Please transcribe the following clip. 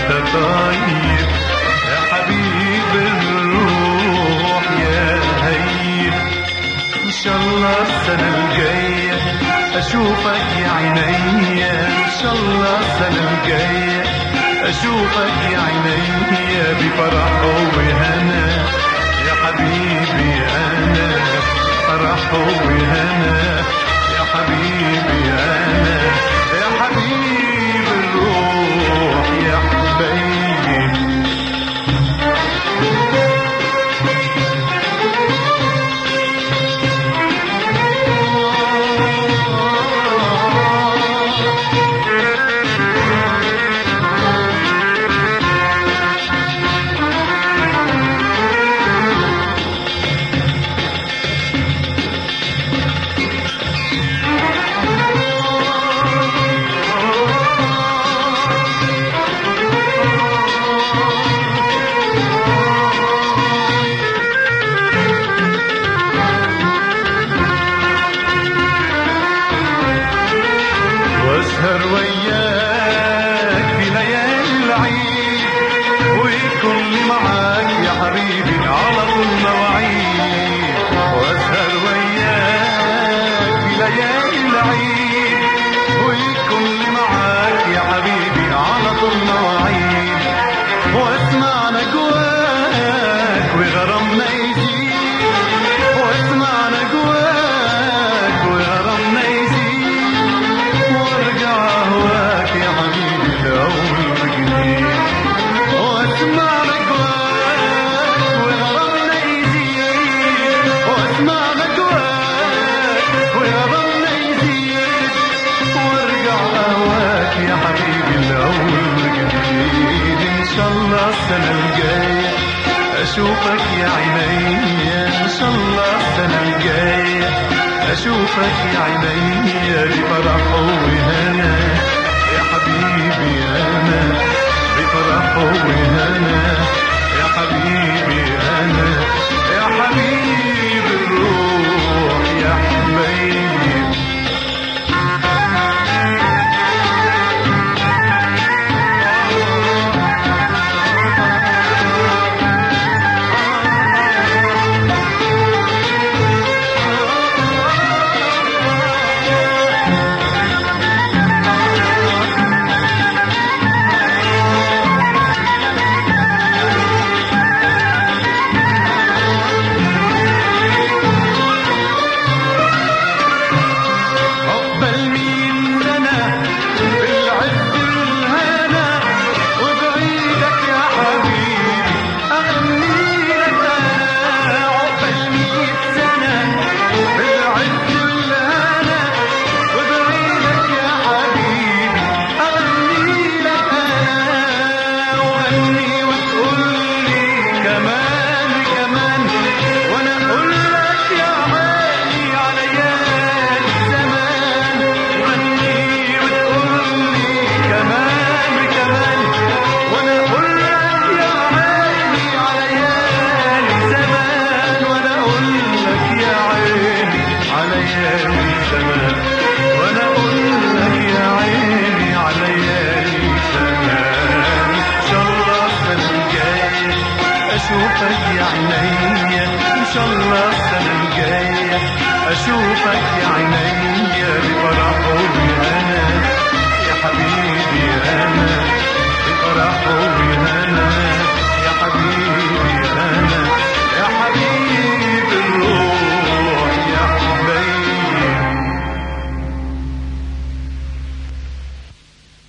انت طيب يا حبيب الروح يا هيب ان شاء الله السنة الجاية اشوفك يا عينيا ان شاء الله السنة الجاية اشوفك يا عينيا بفرح وهنا يا حبيبي انا فرح وهنا يا حبيبي انا يا حبيب الروح يا حبيبي واسهر وياك في ليالي العيد ويكون لي معاك يا حبيبي على طول مواعيد واسهر وياك في ليالي العيد ويكون لي معاك يا حبيبي على طول مواعيد واسمع نجواك وغرامنا يزيد واسمع نجواك وغرامنا يزيد وارجع اهواك يا حبيبي لاول وجديد واسمع نجواك وغرامنا يزيد واسمع نجواك وغرامنا يزيد وارجع اهواك يا حبيبي لاول وجديد ان شاء الله السنه الجايه اشوفك يا عينيا ان شاء الله السنه الجايه اشوفك يا عينيا بفرح وهنا يا حبيبي انا بفرح وهنا يا حبيبي انا يا حبيب الروح يا حبيبي عقبال مين سنة بالعز والهنا وبعيدك يا حبيبي أغني لك أنا عقبال مين سنة بالعز والهنا وبعيدك يا حبيبي أغني لك أنا وأغني وتقول لي كمان كمان وأنا أقول لك يا عيني على ليالي الزمان غني وتقول لي كمان كمان وانا اقول لك يا عيني على ليالي زمان وانا اقول لك يا عيني على ليالي زمان وانا اقول لك يا عيني على ليالي زمان ان شاء الله السنه الجايه اشوفك يا عينيا ان شاء الله السنه الجايه اشوفك يا عينيا بفرح وبهنا